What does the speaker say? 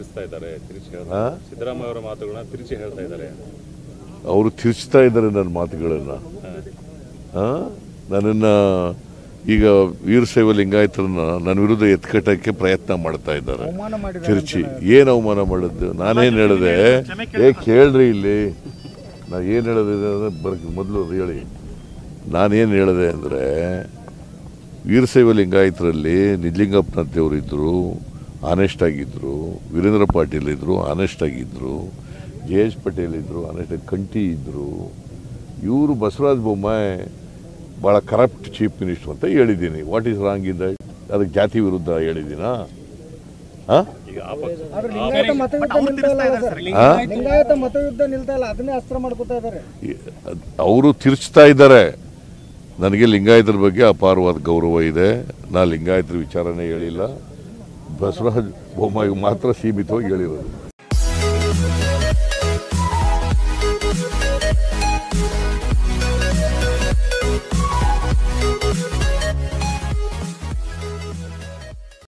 ತಿರ್ಚಿಸ್ತಾ ಇದ್ದಾರೆ ತಿರುಚಿ ಹೇಳ್ತಾ ಹಾ? ಸಿದ್ದರಾಮಯ್ಯ ಅವರ ಮಾತುಗಳನ್ನ ತಿರುಚಿ ಹೇಳ್ತಾ ಇದ್ದಾರೆ ಅವರು ತಿರ್ಚ್ತಾ ಇದ್ದಾರೆ ನನ್ನ ಮಾತುಗಳನ್ನು ನನ್ನನ್ನು ಈಗ ವೀರಶೈವ ಲಿಂಗಾಯತರನ್ನ ನನ್ನ ವಿರುದ್ಧ ಎತ್ಕಟ್ಟಕ್ಕೆ ಪ್ರಯತ್ನ ಮಾಡ್ತಾ ಇದ್ದಾರೆ ಅವಮಾನ ಮಾಡಿದ್ದಾರೆ ತಿರುಚಿ ಏನು ಅವಮಾನ ಮಾಡಿದ್ದು ನಾನೇನು ಹೇಳಿದೆ ಏ ಕೇಳ್ರಿ ಇಲ್ಲಿ ನಾ ಏನು ಹೇಳಿದೆ ಅಂದ್ರೆ ಬರ್ ಮೊದಲು ಅದು ಹೇಳಿ ನಾನೇನು ಹೇಳಿದೆ ಅಂದರೆ ವೀರಶೈವ ಲಿಂಗಾಯತರಲ್ಲಿ ನಿಜಲಿಂಗಪ್ಪನಂತೆಯವರು ಇದ್ದರು ಆನೆಸ್ಟ್ ಆಗಿದ್ದರು ವೀರೇಂದ್ರ ಪಾಟೀಲ್ ಇದ್ದರು ಆನೆಸ್ಟ್ ಆಗಿದ್ದರು ಜೆ ಎಚ್ ಪಟೇಲ್ ಇದ್ದರು ಆನೆಸ್ಟ್ ಕಂಠಿ ಇದ್ದರು ಇವರು ಬಸವರಾಜ ಬೊಮ್ಮಾಯಿ ಭಾಳ ಕರಪ್ಟ್ ಚೀಫ್ ಮಿನಿಸ್ಟರ್ ಅಂತ ಹೇಳಿದ್ದೀನಿ what is wrong in that ಅದಕ್ಕೆ ಜಾತಿ ವಿರುದ್ಧ ಹೇಳಿದ್ದೀನಾ ಹಾಂ ಈಗ ಆ ಪಕ್ಷ ಆದ್ರೆ ಲಿಂಗಾಯತ ಮತಯುದ್ಧ ನಿಲ್ತಾ ಇಲ್ಲ ಸರ್ ಹಾ? ಲಿಂಗಾಯತ ಮತಯುದ್ಧ ನಿಲ್ತಾ ಇಲ್ಲ ಅದನ್ನೇ ಅಸ್ತ್ರ ಮಾಡ್ಕೊತಾ ಇದ್ದಾರೆ ಅವರು ತಿರ್ಚ್ತಾ ಇದ್ದಾರೆ ನನಗೆ ಲಿಂಗಾಯತರ ಬಗ್ಗೆ ಅಪಾರವಾದ ಗೌರವ ಇದೆ ನಾ ಲಿಂಗಾಯತರ ವಿಚಾರನೇ ಹೇಳಿಲ್ಲ ಬಸವರಾಜ ಬೊಮ್ಮಾಯಿಗೆ ಮಾತ್ರ ಸೀಮಿತವಾಗಿ ಹೇಳಿರೋದು